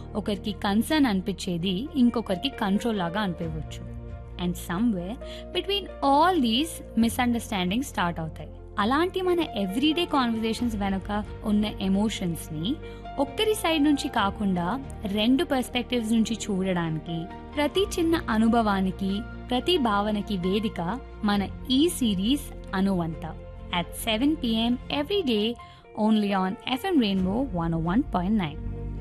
ఒకరికి కన్సర్న్ అనిపించేది ఇంకొకరికి కంట్రోల్ లాగా అనిపించవచ్చు and somewhere between all these misunderstanding start అవుతాయి అలాంటి మన ఎవ్రీడే కాన్వర్జేషన్స్ వెనుక ఉన్న ఎమోషన్స్ ని ఒక్కరి సైడ్ నుంచి కాకుండా రెండు పర్స్పెక్టివ్స్ నుంచి చూడడానికి ప్రతి చిన్న అనుభవానికి ప్రతి భావనకి వేదిక మన ఈ సిరీస్ అనువంత at 7 p.m. every day only on FM Rainbow 101.9.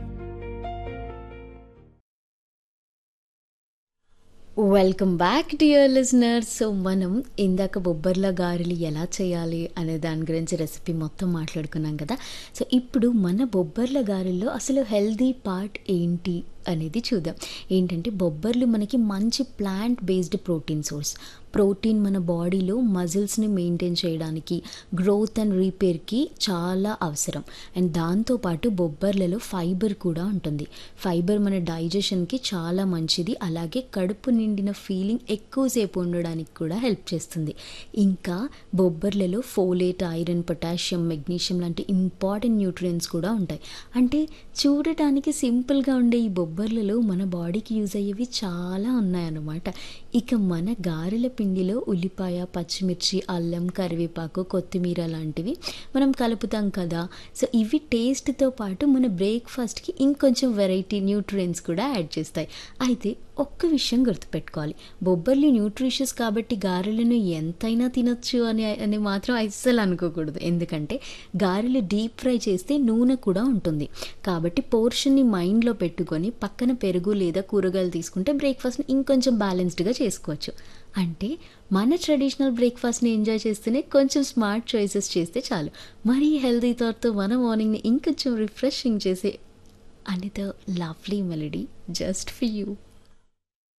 Welcome back dear listeners so మనం ఇందాక బొబ్బర్ల గారెలు ఎలా చేయాలి అనే దాని గురించి రెసిపీ మొత్తం మాట్లాడుకున్నాం కదా సో ఇప్పుడు మన బొబ్బర్ల గారెల్లో అసలు హెల్దీ పార్ట్ ఏంటి అనేది చూద్దాం ఏంటంటే బొబ్బర్లు మనకి మంచి plant based protein source protein మన బాడీలో మజిల్స్ని మెయింటైన్ చేయడానికి గ్రోత్ అండ్ రీపేర్కి చాలా అవసరం అండ్ దాంతోపాటు బొబ్బర్లలో ఫైబర్ కూడా ఉంటుంది ఫైబర్ మన డైజెషన్కి చాలా మంచిది అలాగే కడుపు నిండిన ఫీలింగ్ ఎక్కువసేపు ఉండడానికి కూడా హెల్ప్ చేస్తుంది ఇంకా బొబ్బర్లలో ఫోలేట్ ఐరన్ పొటాషియం మెగ్నీషియం లాంటి ఇంపార్టెంట్ న్యూట్రియంట్స్ కూడా ఉంటాయి అంటే చూడటానికి సింపుల్గా ఉండే ఈ బొబ్బర్లలో మన బాడీకి యూజ్ అయ్యేవి చాలా ఉన్నాయన్నమాట ఇక మన గారెల పిండిలో ఉల్లిపాయ పచ్చిమిర్చి అల్లం కరివేపాకు కొత్తిమీర లాంటివి మనం కలుపుతాం కదా సో ఇవి టేస్ట్తో పాటు మన బ్రేక్ఫాస్ట్కి ఇంకొంచెం వెరైటీ న్యూట్రియంట్స్ కూడా యాడ్ చేస్తాయి అయితే ఒక్క విషయం గుర్తుపెట్టుకోవాలి బొబ్బర్లు న్యూట్రిషియస్ కాబట్టి గారెలను ఎంతైనా తినొచ్చు అని అని మాత్రం అస్సలు అనుకోకూడదు ఎందుకంటే గారెలు డీప్ ఫ్రై చేస్తే నూనె కూడా ఉంటుంది కాబట్టి పోర్షన్ని మైండ్లో పెట్టుకొని పక్కన పెరుగు లేదా కూరగాయలు తీసుకుంటే బ్రేక్ఫాస్ట్ని ఇంకొంచెం బ్యాలెన్స్డ్గా చేసుకోవచ్చు అంటే మన ట్రెడిషనల్ బ్రేక్ఫాస్ట్ని ఎంజాయ్ చేస్తేనే కొంచెం స్మార్ట్ చాయిసెస్ చేస్తే చాలు మరీ హెల్తీ థాట్తో మన మార్నింగ్ని ఇంకొంచెం రిఫ్రెషింగ్ చేసే another lovely melody just for you